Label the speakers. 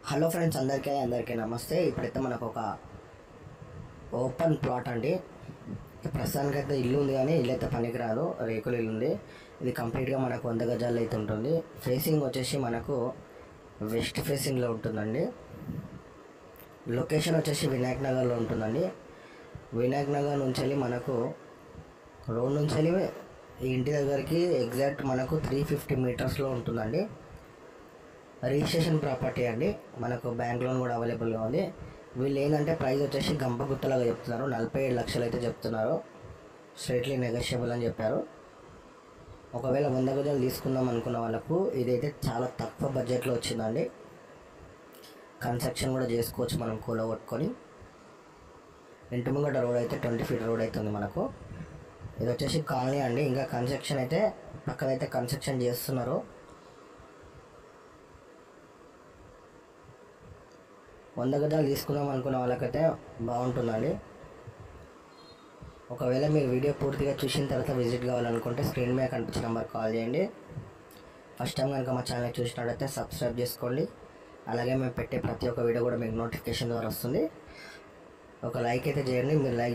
Speaker 1: hello friends అందరికీ అందరికీ నమస్తే ఇప్పుడైతే మనకు ఒక ఓపెన్ ప్లాట్ అండి ప్రస్తుతానికి అయితే ఇల్లు ఉంది కానీ ఇల్లు అయితే పనికిరాదు రేకుల ఇల్లు ఉంది ఇది కంప్లీట్గా మనకు వంద గజాలు అయితే ఉంటుంది ఫేసింగ్ వచ్చేసి మనకు వెస్ట్ ఫేసింగ్లో ఉంటుందండి లొకేషన్ వచ్చేసి వినాయక్ నగర్లో ఉంటుందండి వినాయక్ నగర్ నుంచి వెళ్ళి మనకు రోడ్ నుంచి వెళ్ళి ఈ ఇంటి దగ్గరికి ఎగ్జాక్ట్ మనకు త్రీ ఫిఫ్టీ మీటర్స్లో ఉంటుందండి రిజిస్ట్రేషన్ ప్రాపర్టీ అండి మనకు బ్యాంక్ లోన్ కూడా అవైలబుల్గా ఉంది వీళ్ళు ఏంటంటే ప్రైస్ వచ్చేసి గంప గుత్తలాగా చెప్తున్నారు నలభై ఏడు లక్షలు అయితే చెప్తున్నారు స్ట్రైట్లీ నెగోషియబుల్ అని చెప్పారు ఒకవేళ వంద గజాలు తీసుకుందాం అనుకున్న వాళ్ళకు ఇదైతే చాలా తక్కువ బడ్జెట్లో వచ్చిందండి కన్స్ట్రక్షన్ కూడా చేసుకోవచ్చు మనం కూల కొట్టుకొని ఇంటి ముంగట రోడ్ అయితే ట్వంటీ ఫీట్ రోడ్ అవుతుంది మనకు ఇది వచ్చేసి కాలనీ అండి ఇంకా కన్స్ట్రక్షన్ అయితే పక్కనైతే కన్స్ట్రక్షన్ చేస్తున్నారు వంద గజాలు తీసుకుందాం అనుకున్న వాళ్ళకైతే బాగుంటుందండి ఒకవేళ మీరు వీడియో పూర్తిగా చూసిన తర్వాత విజిట్ కావాలనుకుంటే స్క్రీన్ మీద కనిపించిన నెంబర్ కాల్ చేయండి ఫస్ట్ టైం కనుక మా ఛానల్ చూసినట్టయితే సబ్స్క్రైబ్ చేసుకోండి అలాగే మేము పెట్టే ప్రతి ఒక్క వీడియో కూడా మీకు నోటిఫికేషన్ ద్వారా వస్తుంది ఒక లైక్ అయితే చేయండి మీరు లైక్